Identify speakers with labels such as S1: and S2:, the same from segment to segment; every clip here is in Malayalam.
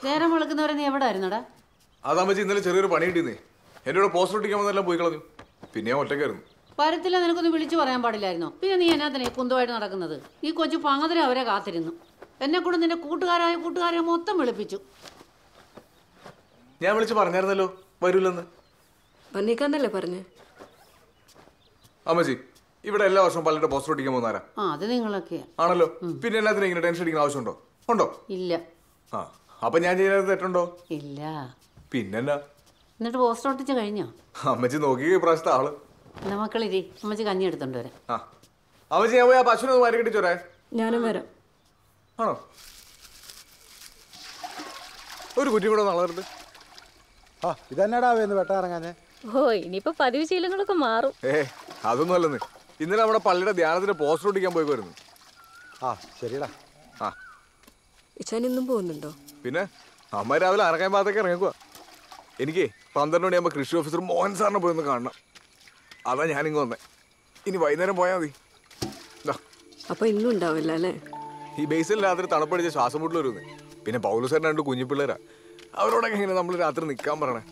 S1: നേരം വെളുക്കുന്നവരെ നീ എവിടെ ആയിരുന്നടാ
S2: അതാമ്പച്ചി ഇന്നലെ ചെറിയൊരു പണി കിട്ടിയെന്നേ എൻ്റെ കൂടെ പോസ്റ്റർ ഒട്ടിക്കാൻ വന്നെല്ലാം പോയി കളഞ്ഞു പിന്നെ ഞാൻ ഒറ്റയ്ക്കായിരുന്നു
S1: വരത്തില്ല നിനക്കൊന്ന് വിളിച്ചു പറയാൻ പാടില്ലായിരുന്നോ പിന്നെ നീ എന്നാത്തിനെ കുന്തമായിട്ട് നടക്കുന്നത് ഈ കൊച്ചു പങ്ങതിരെ അവരെ കാത്തിരുന്നു എന്നെ കൂടെ നിന്റെ കൂട്ടുകാരായ കൂട്ടുകാരെ മൊത്തം വിളിപ്പിച്ചു
S2: ഞാൻ വിളിച്ച് പറഞ്ഞായിരുന്നല്ലോ വരൂലെന്ന്
S3: വന്നേക്കാന്നല്ലേ പറഞ്ഞേ
S2: അമ്മച്ചി ഇവിടെ എല്ലാ വർഷവും പലരുടെ പോസ്റ്റർ ഒട്ടിക്കാൻ പോകുന്നാരാ
S1: ആ അത് നിങ്ങളൊക്കെയാ
S2: ആണല്ലോ പിന്നെ എല്ലാത്തിനും ഇങ്ങനെ ടെൻഷൻ അടിക്കുന്ന ആവശ്യമുണ്ടോ ഉണ്ടോ
S1: ഇല്ല
S2: ആ അപ്പൊ ഞാൻ ചെയ്യുന്നത് തെറ്റുണ്ടോ
S1: ഇല്ല
S2: പിന്നെന്നാ
S1: എന്നിട്ട് പോസ്റ്റർ ഒട്ടിച്ച് കഴിഞ്ഞോ
S2: അമ്മച്ചി നോക്കി ഇപ്രാവശ്യത്തെ ആള്
S1: എന്നാ മക്കളിരി അമ്മച്ചി കഞ്ഞി എടുത്തോണ്ട് വരാം
S2: ആ അമ്മച്ചി ഞാൻ പോയി ആ പശുവിനെ ഒന്ന് മാറി കെട്ടിച്ചോരേ
S3: ഞാനും വരാം
S2: ആണോ ഒരു കുറ്റി കൂടെ നളരുത്
S4: ആ ഇതന്നെടാ വേന്ന് വെട്ടാറങ്ങാഞ്ഞേ
S5: ഓ ഇനിയിപ്പോ പതിവ് ശീലങ്ങളൊക്കെ മാറും
S2: ഏ അതൊന്നും അല്ലെന്ന് ഇന്നലെ നമ്മുടെ പള്ളിയുടെ ധ്യാനത്തിന് പോസ്റ്റർ ഒട്ടിക്കാൻ പോയി വരുന്നു
S4: ആ ശരിടാ
S2: ആ
S3: ഇച്ചാൻ ഇന്നും പോകുന്നുണ്ടോ
S2: പിന്നെ അമ്മ രാവിലെ അറക്കാൻ ഭാഗത്തേക്ക് ഇറങ്ങിക്കുക എനിക്ക് പന്ത്രണ്ട് മണിയാകുമ്പോൾ കൃഷി ഓഫീസർ മോഹൻ സാറിനെ പോയി ഒന്ന് കാണണം അതാ ഞാനിങ്ങ് വന്നേ ഇനി വൈകുന്നേരം പോയാൽ മതി ദാ,
S3: അപ്പൊ ഇന്നും ഉണ്ടാവില്ല അല്ലേ
S2: ഈ ബേസിൽ രാത്രി തണുപ്പടിച്ച് ശ്വാസം മുട്ടൽ വരുന്നേ പിന്നെ പൗലുസാറിന് രണ്ട് കുഞ്ഞു പിള്ളേരാ അവരോടൊക്കെ എങ്ങനെ നമ്മൾ രാത്രി നിൽക്കാൻ പറയണേ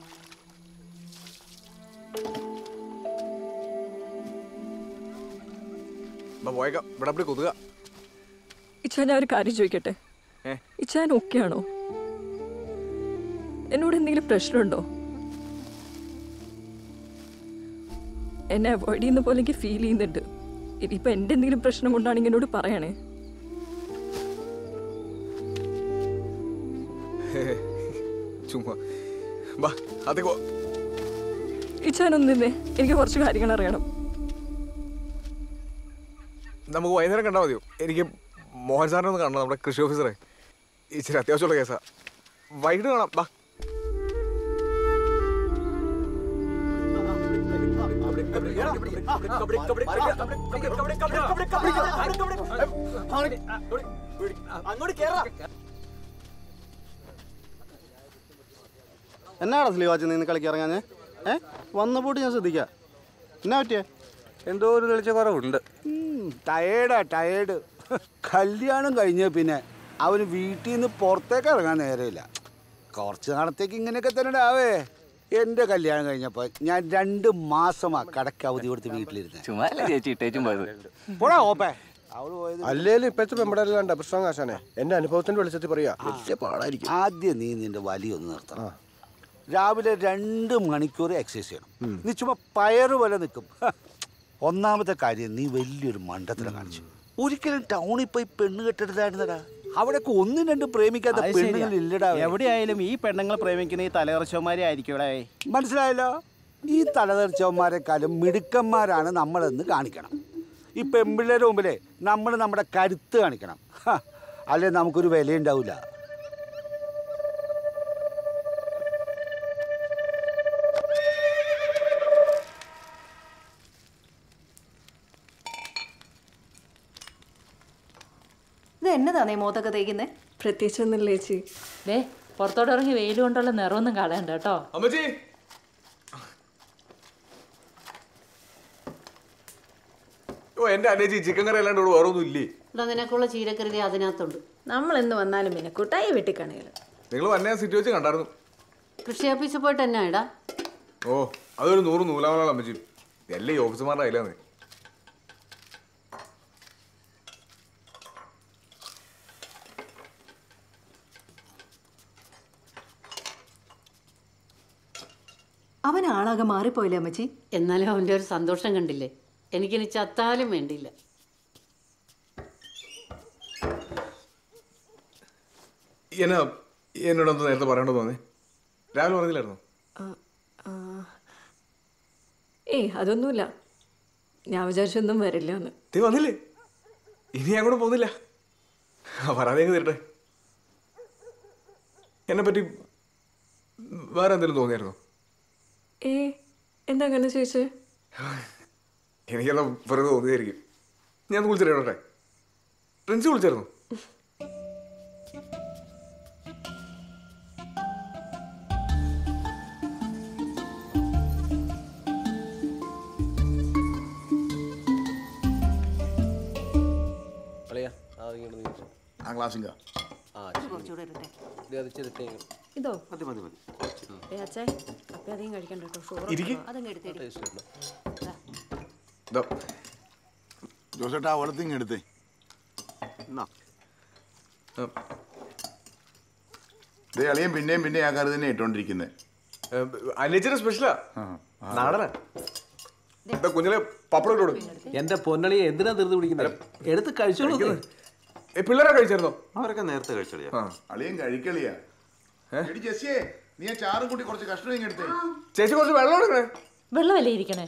S2: എന്നാ പോയേക്കാം ഇവിടെ അപ്പടി കൊതുക
S3: ഇച്ചാൻ ഞാൻ ഒരു കാര്യം ചോദിക്കട്ടെ
S2: ഏ
S3: ഇച്ചാൻ ഓക്കെ ആണോ എന്നോട് എന്തെങ്കിലും പ്രശ്നമുണ്ടോ എന്നെ അവോയ്ഡ് ചെയ്യുന്ന പോലെ എനിക്ക് ഫീൽ ചെയ്യുന്നുണ്ട് ഇനിയിപ്പോ എന്റെ എന്തെങ്കിലും പ്രശ്നം കൊണ്ടാണെങ്കിൽ എന്നോട് പറയണേ
S2: ചുമ്മാ വാ അതേ പോ
S3: ഇച്ചാൻ ഒന്നിന്നേ എനിക്ക് കുറച്ച് കാര്യങ്ങൾ അറിയണം
S2: നമുക്ക് വൈകുന്നേരം കണ്ടാൽ മതിയോ എനിക്ക് മോഹൻ സാറിനെ ഒന്ന് കാണണം നമ്മുടെ കൃഷി ഓഫീസറെ ഇച്ചിരി അത്യാവശ്യമുള്ള കേസാ വൈകിട്ട് കാണാം വാ
S6: എന്നാടാ സ്ലീവാച്ച് നിന്ന് കളിക്ക് ഇറങ്ങാഞ്ഞേ ഏ വന്നപ്പോട്ട് ഞാൻ ശ്രദ്ധിക്കാം എന്നാ പറ്റിയേ
S7: എന്തോ ഒരു തെളിച്ച കുറവുണ്ട്
S4: ടയേർഡാ ടയേർഡ് കല്യാണം കഴിഞ്ഞ പിന്നെ അവന് വീട്ടിൽ നിന്ന് പുറത്തേക്ക് ഇറങ്ങാൻ നേരമില്ല കുറച്ച് നാളത്തേക്ക് ഇങ്ങനെയൊക്കെ തന്നെ ആവേ എൻ്റെ കല്യാണം കഴിഞ്ഞപ്പോൾ ഞാൻ രണ്ട് മാസമാ കടക്ക് അവധി കൊടുത്ത് വീട്ടിലിരുന്നേ
S7: ചുമ്മാ അല്ലേ ചേച്ചി ഇട്ടേച്ചും പോയത്
S4: പോടാ ഓപ്പേ അവള് പോയത്
S8: അല്ലേലും ഇപ്പോഴത്തെ പെമ്പടെല്ലാം ഡബിൾ സ്ട്രോങ് ആശാനെ എന്റെ അനുഭവത്തിന്റെ വെളിച്ചത്തിൽ പറയാ വലിയ പാടായിരിക്കും
S4: ആദ്യം നീ നിന്റെ വലി ഒന്ന് നിർത്തണം രാവിലെ രണ്ട് മണിക്കൂർ എക്സസൈസ് ചെയ്യണം നീ ചുമ്മാ പയറ് പോലെ നിൽക്കും ഹ. ഒന്നാമത്തെ കാര്യം നീ വലിയൊരു മണ്ടത്തിനെ കാണിച്ചു ഒരിക്കലും ടൗണിൽ പോയി പെണ്ണ് കെട്ടെടുത്തായിരുന്നടാ അവിടെയൊക്കെ ഒന്നും രണ്ടും പ്രേമിക്കാത്ത
S6: അത് ശരിയാ.
S4: പെണ്ണുങ്ങൾ ഇല്ലടാ
S6: എവിടെയായാലും ഈ പെണ്ണുങ്ങൾ പ്രേമിക്കുന്ന ഈ തലകർച്ചവന്മാരെ ആയിരിക്കും ഇവിടെ
S4: മനസ്സിലായല്ലോ ഈ തലതെറിച്ചവന്മാരെക്കാളും മിടുക്കന്മാരാണ് നമ്മളെന്ന് കാണിക്കണം ഈ പെമ്പിള്ളേരുടെ മുമ്പിലേ നമ്മൾ നമ്മുടെ കരുത്ത് കാണിക്കണം ഹ. അല്ലേ നമുക്കൊരു വിലയുണ്ടാവില്ല
S9: ഇത് എന്നതാണേ മോത്തൊക്കെ തേക്കുന്നേ
S3: പ്രത്യേകിച്ച് ഒന്നുമില്ല ചേച്ചി
S5: ദേ പുറത്തോട്ട് ഇറങ്ങി വെയിൽ കൊണ്ടുള്ള നിറമൊന്നും കളയണ്ട കേട്ടോ
S2: അമ്മച്ചി ഓ എന്റെ അനേച്ചി ചിക്കൻ കറി അല്ലാണ്ട് ഇവിടെ വേറെ ഒന്നും ഇല്ലേ
S1: ഇവിടെ നിനക്കുള്ള ചീരക്കരുതി അതിനകത്തുണ്ട്
S9: നമ്മൾ എന്ന് വന്നാലും പിന്നെ കുട്ടായി വെട്ടിക്കണേല
S2: നിങ്ങൾ വന്നെ സിറ്റി വെച്ച് കണ്ടായിരുന്നു
S1: കൃഷി ഓഫീസിൽ പോയിട്ട് എന്നാ ഇടാ
S2: ഓ അതൊരു നൂറ് നൂലാമലാണ് അമ്മച്ചി എല്ലാം ഈ ഓഫീസർമാരുടെ കയ്യിലാണ്
S9: അവൻ ആളാകെ മാറിപ്പോയില്ലേ അമ്മച്ചി
S1: എന്നാലും അവൻ്റെ ഒരു സന്തോഷം കണ്ടില്ലേ എനിക്കിനി ചത്താലും വേണ്ടിയില്ല
S2: എന്നാ എന്നോടൊന്ന് നേരത്തെ പറയണ്ടോ തോന്നി രാവിലെ പറഞ്ഞില്ലായിരുന്നു
S3: ഏയ് അതൊന്നുമില്ല ഞാൻ വിചാരിച്ചൊന്നും വരില്ല എന്ന്
S2: നീ വന്നില്ലേ ഇനി ഞാൻ കൂടെ പോകുന്നില്ല വരാതെ തീരട്ടെ എന്നെ പറ്റി വേറെ എന്തെങ്കിലും തോന്നിയായിരുന്നോ
S3: ഏ എന്താ അങ്ങനെ ചോദിച്ചേ
S2: എനിക്കെല്ലാം വെറുതെ തോന്നിയായിരിക്കും ഞാൻ വിളിച്ചിട്ടേ പ്രിൻസ് വിളിച്ചായിരുന്നു
S8: അളിയാ ആ ഇങ്ങോട്ട് നീ
S4: ആ ക്ലാസ്സിങ്ക
S8: ആ ശരി
S9: കുറച്ചുകൂടെ ഇരട്ടെ
S3: ഇതോ
S7: മതി മതി മതി
S3: ഏ അച്ഛേ അപ്പം അധികം കഴിക്കണ്ട കേട്ടോ ഷുഗർ
S2: ഇരിക്ക്
S9: അതങ്ങ് എടുത്തേടി
S2: ദാ,
S10: ജോസേട്ടാ അവളത്തിങ് എടുത്തേ
S7: എന്നാ
S2: ആ,
S10: ദേ അളിയൻ പിന്നെയും പിന്നെ ആ കറി തന്നെ ഇട്ടോണ്ടിരിക്കുന്നത്
S2: ഏ, അനിയച്ചിയുടെ സ്പെഷ്യലാ നാടനാ ഇതാ കുഞ്ഞിലെ പപ്പടം ഇട്ടോട്
S6: എന്റെ പൊന്നളിയെ എന്തിനാ ധൃതി പിടിക്കുന്നത് എടുത്ത് കഴിച്ചോളൂ
S2: ഏ പിള്ളേരെ കഴിച്ചായിരുന്നോ
S7: അവരൊക്കെ നേരത്തെ കഴിച്ചളിയാ
S2: ആ
S10: അളിയൻ കഴിക്കളിയാ എടി ജെസ്സിയെ നീ ആ ചാറും കൂട്ടി കുറച്ച് കഷ്ണം ഇങ്ങ് എടുത്തേ
S2: ചേച്ചി കുറച്ച് വെള്ളം എടുക്കണേ
S5: വെള്ളമല്ലേ ഇരിക്കണേ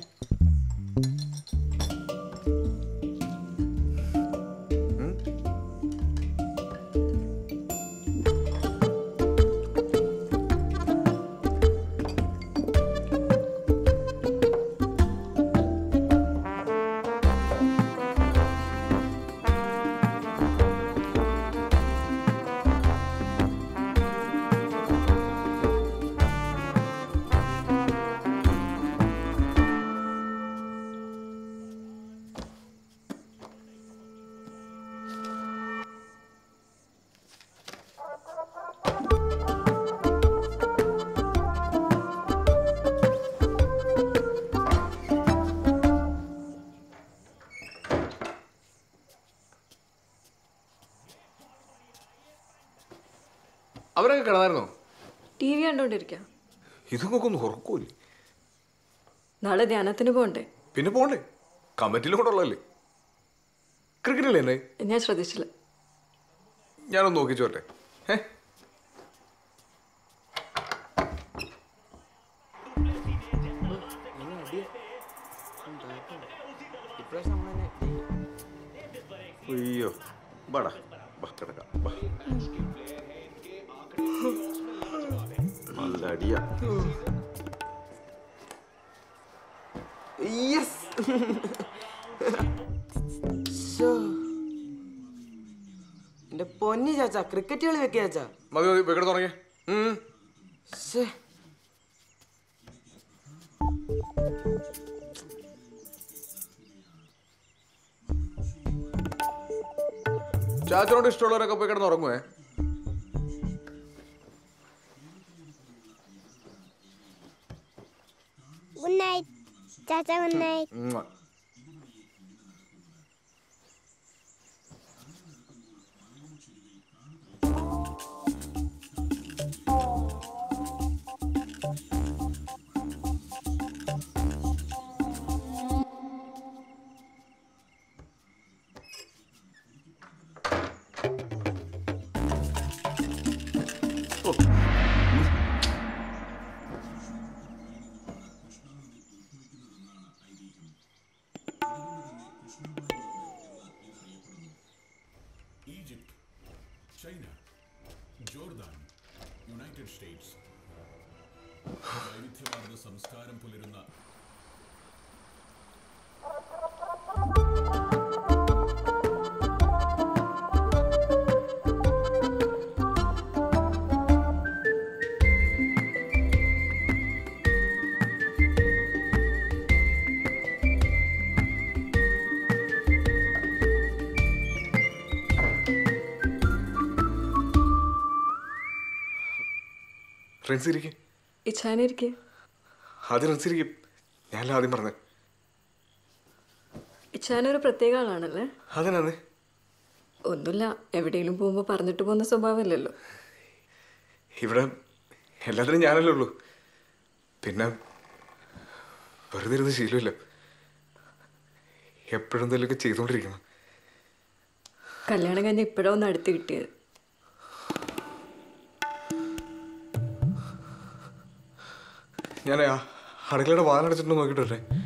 S2: അവരൊക്കെ കിടന്നായിരുന്നോ
S3: ടി വി കണ്ടോണ്ടിരിക്കാം
S2: ഇതൊക്കെ ഒന്ന് ഉറക്കൂല്ലേ
S3: നാളെ ധ്യാനത്തിന് പോകണ്ടേ
S2: പിന്നെ പോണ്ടേ കമ്മിറ്റിയിലും കൂടെ ഉള്ളതല്ലേ ക്രിക്കറ്റില്ലേ എന്നെ
S3: ഞാൻ ശ്രദ്ധിച്ചില്ല
S2: ഞാനൊന്ന് നോക്കിച്ചു വരട്ടെ ഏ
S7: അയ്യോ ബാടാ ബാ കിടക്കാം ബാ നല്ല അടിയാ
S11: എന്റെ പൊന്നി ചാച്ച ക്രിക്കറ്റ് കളി വെക്കുക ചാച്ച
S2: മതി മതി വെക്കട തുടങ്ങിയ ചാച്ചനോട് ഇഷ്ടമുള്ളവരൊക്കെ പോയി കിടന്ന് ഉറങ്ങുവേ
S12: ഗുഡ് നൈറ്റ് ചാച്ച ഗുഡ് നൈറ്റ്
S2: ഉം. റിൻസ് ഇരിക്കും
S3: ഇച്ഛാനിരിക്കെ
S2: അത് റിൻസ് ഇരിക്കും ഞാനല്ല ആദ്യം പറഞ്ഞത്
S3: ഇച്ഛാനൊരു പ്രത്യേക ആളാണല്ലേ
S2: അതിനാന്ന്
S3: ഒന്നുമില്ല എവിടെയെങ്കിലും പോകുമ്പോൾ പറഞ്ഞിട്ട് പോകുന്ന സ്വഭാവമില്ലല്ലോ
S2: ഇവിടെ എല്ലാത്തിനും ഞാനല്ലേ ഉള്ളൂ പിന്നെ വെറുതെ ഇരുന്ന് ശീലമില്ല എപ്പോഴും എന്തെങ്കിലുമൊക്കെ ചെയ്തുകൊണ്ടിരിക്കണം
S3: കല്യാണം കഴിഞ്ഞ് ഇപ്പോഴാണ് ഒന്ന് അടുത്ത് കിട്ടിയത്
S2: ഞാൻ ആ അടുക്കളയുടെ വാതിലടച്ചിട്ട് നോക്കിയിട്ട് വരട്ടെ